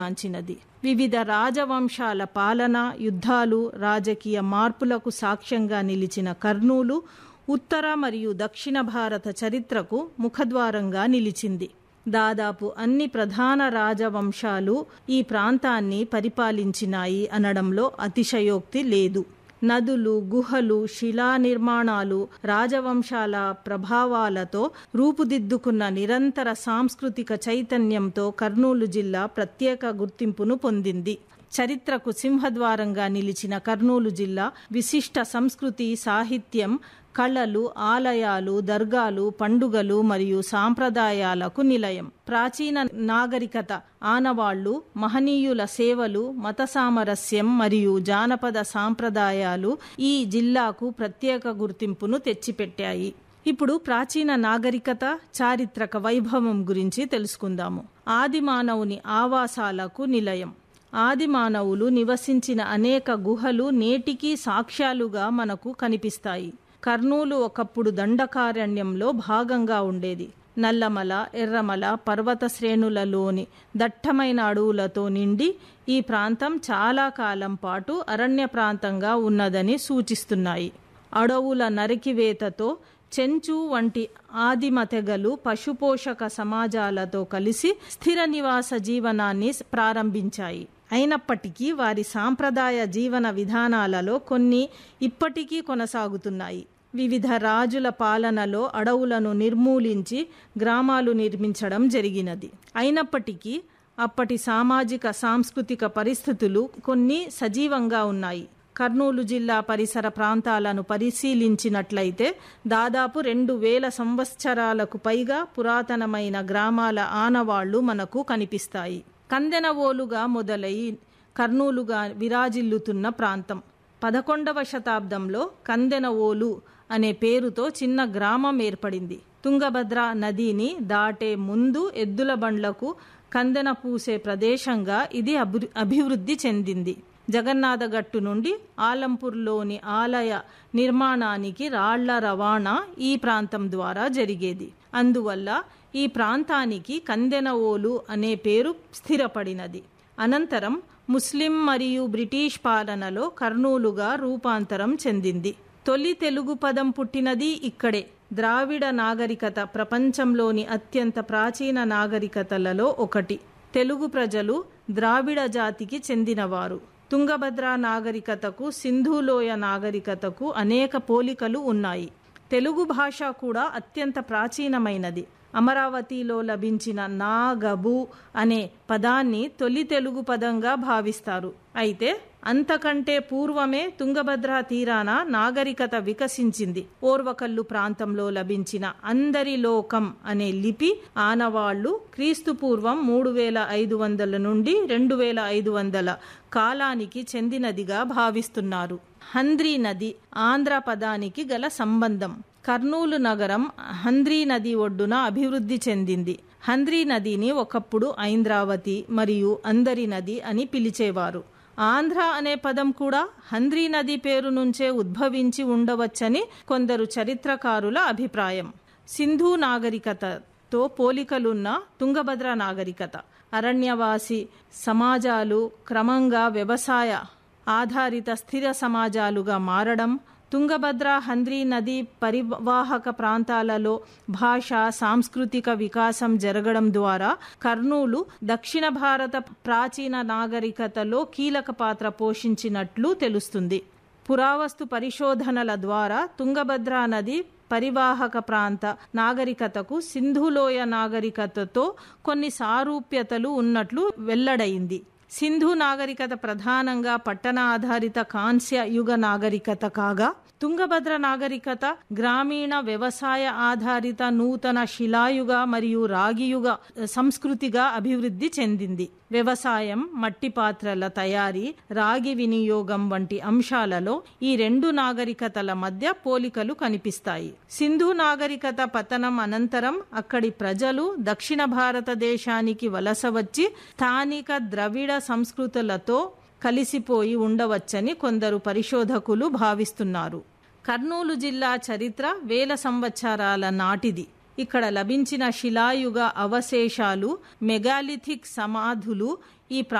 కాంచినది వివిధ రాజవంశాల పాలన యుద్ధాలు రాజకీయ మార్పులకు సాక్ష్యంగా నిలిచిన కర్నూలు ఉత్తర మరియు దక్షిణ భారత చరిత్రకు ముఖద్వారంగా నిలిచింది దాదాపు అన్ని ప్రధాన రాజవంశాలు ఈ ప్రాంతాన్ని పరిపాలించినాయి అనడంలో అతిశయోక్తి లేదు నదులు గుహలు శిలా నిర్మాణాలు రాజవంశాల ప్రభావాలతో రూపుదిద్దుకున్న నిరంతర సాంస్కృతిక చైతన్యంతో కర్నూలు జిల్లా ప్రత్యేక గుర్తింపును పొందింది చరిత్రకు సింహద్వారంగా నిలిచిన కర్నూలు జిల్లా విశిష్ట సంస్కృతి సాహిత్యం కళలు ఆలయాలు దర్గాలు పండుగలు మరియు సాంప్రదాయాలకు నిలయం ప్రాచీన నాగరికత ఆనవాళ్లు మహనీయుల సేవలు మత సామరస్యం మరియు జానపద సాంప్రదాయాలు ఈ జిల్లాకు ప్రత్యేక గుర్తింపును తెచ్చిపెట్టాయి ఇప్పుడు ప్రాచీన నాగరికత చారిత్రక వైభవం గురించి తెలుసుకుందాము ఆది మానవుని ఆవాసాలకు నిలయం ఆది మానవులు నివసించిన అనేక గుహలు నేటికి సాక్ష్యాలుగా మనకు కనిపిస్తాయి కర్నూలు ఒకప్పుడు దండకారణ్యంలో భాగంగా ఉండేది నల్లమల ఎర్రమల పర్వత శ్రేణులలోని దట్టమైన అడవులతో నిండి ఈ ప్రాంతం చాలా కాలం పాటు అరణ్య ప్రాంతంగా ఉన్నదని సూచిస్తున్నాయి అడవుల నరికివేతతో చెంచు వంటి ఆదిమ తెగలు పశుపోషక సమాజాలతో కలిసి స్థిర నివాస జీవనాన్ని ప్రారంభించాయి అయినప్పటికీ వారి సాంప్రదాయ జీవన విధానాలలో కొన్ని ఇప్పటికీ కొనసాగుతున్నాయి వివిధ రాజుల పాలనలో అడవులను నిర్మూలించి గ్రామాలు నిర్మించడం జరిగినది అయినప్పటికీ అప్పటి సామాజిక సాంస్కృతిక పరిస్థితులు కొన్ని సజీవంగా ఉన్నాయి కర్నూలు జిల్లా పరిసర ప్రాంతాలను పరిశీలించినట్లయితే దాదాపు రెండు వేల సంవత్సరాలకు పైగా పురాతనమైన గ్రామాల ఆనవాళ్లు మనకు కనిపిస్తాయి కందెనవోలుగా మొదలై కర్నూలుగా విరాజిల్లుతున్న ప్రాంతం పదకొండవ శతాబ్దంలో కందెనవోలు అనే పేరుతో చిన్న గ్రామం ఏర్పడింది తుంగభద్ర నదిని దాటే ముందు ఎద్దుల బండ్లకు కందెన పూసే ప్రదేశంగా ఇది అభివృద్ధి చెందింది జగన్నాథగట్టు నుండి ఆలంపూర్లోని ఆలయ నిర్మాణానికి రాళ్ల రవాణా ఈ ప్రాంతం ద్వారా జరిగేది అందువల్ల ఈ ప్రాంతానికి కందెనవోలు అనే పేరు స్థిరపడినది అనంతరం ముస్లిం మరియు బ్రిటిష్ పాలనలో కర్నూలుగా రూపాంతరం చెందింది తొలి తెలుగు పదం పుట్టినది ఇక్కడే ద్రావిడ నాగరికత ప్రపంచంలోని అత్యంత ప్రాచీన నాగరికతలలో ఒకటి తెలుగు ప్రజలు ద్రావిడ జాతికి చెందినవారు తుంగభద్ర నాగరికతకు సింధులోయ నాగరికతకు అనేక పోలికలు ఉన్నాయి తెలుగు భాష కూడా అత్యంత ప్రాచీనమైనది అమరావతిలో లభించిన నాగబు అనే పదాన్ని తొలి తెలుగు పదంగా భావిస్తారు అయితే అంతకంటే పూర్వమే తుంగభద్ర తీరాన నాగరికత వికసించింది ఓర్వకల్లు ప్రాంతంలో లభించిన అందరి లోకం అనే లిపి ఆనవాళ్లు క్రీస్తు పూర్వం మూడు వేల ఐదు వందల నుండి రెండు వేల ఐదు వందల కాలానికి చెందినదిగా భావిస్తున్నారు హంద్రీ నది ఆంధ్ర పదానికి గల సంబంధం కర్నూలు నగరం హంద్రీ నది ఒడ్డున అభివృద్ధి చెందింది హంద్రీ నదిని ఒకప్పుడు ఐంద్రావతి మరియు అందరి నది అని పిలిచేవారు ఆంధ్ర అనే పదం కూడా హంద్రీ నది పేరు నుంచే ఉద్భవించి ఉండవచ్చని కొందరు చరిత్రకారుల అభిప్రాయం సింధు నాగరికతతో పోలికలున్న తుంగభద్ర నాగరికత అరణ్యవాసి సమాజాలు క్రమంగా వ్యవసాయ ఆధారిత స్థిర సమాజాలుగా మారడం తుంగభద్ర హంద్రీ నది పరివాహక ప్రాంతాలలో భాష సాంస్కృతిక వికాసం జరగడం ద్వారా కర్నూలు దక్షిణ భారత ప్రాచీన నాగరికతలో కీలక పాత్ర పోషించినట్లు తెలుస్తుంది పురావస్తు పరిశోధనల ద్వారా తుంగభద్ర నది పరివాహక ప్రాంత నాగరికతకు సింధులోయ నాగరికతతో కొన్ని సారూప్యతలు ఉన్నట్లు వెల్లడైంది సింధు నాగరికత ప్రధానంగా పట్టణ ఆధారిత కాంస్య యుగ నాగరికత కాగా తుంగభద్ర నాగరికత గ్రామీణ వ్యవసాయ ఆధారిత నూతన శిలాయుగ మరియు రాగియుగ సంస్కృతిగా అభివృద్ధి చెందింది వ్యవసాయం మట్టి పాత్రల తయారీ రాగి వినియోగం వంటి అంశాలలో ఈ రెండు నాగరికతల మధ్య పోలికలు కనిపిస్తాయి సింధు నాగరికత పతనం అనంతరం అక్కడి ప్రజలు దక్షిణ భారతదేశానికి వలస వచ్చి స్థానిక ద్రవిడ సంస్కృతులతో కలిసిపోయి ఉండవచ్చని కొందరు పరిశోధకులు భావిస్తున్నారు కర్నూలు జిల్లా చరిత్ర వేల సంవత్సరాల నాటిది ఇక్కడ లభించిన శిలాయుగ అవశేషాలు మెగాలిథిక్ సమాధులు ఈ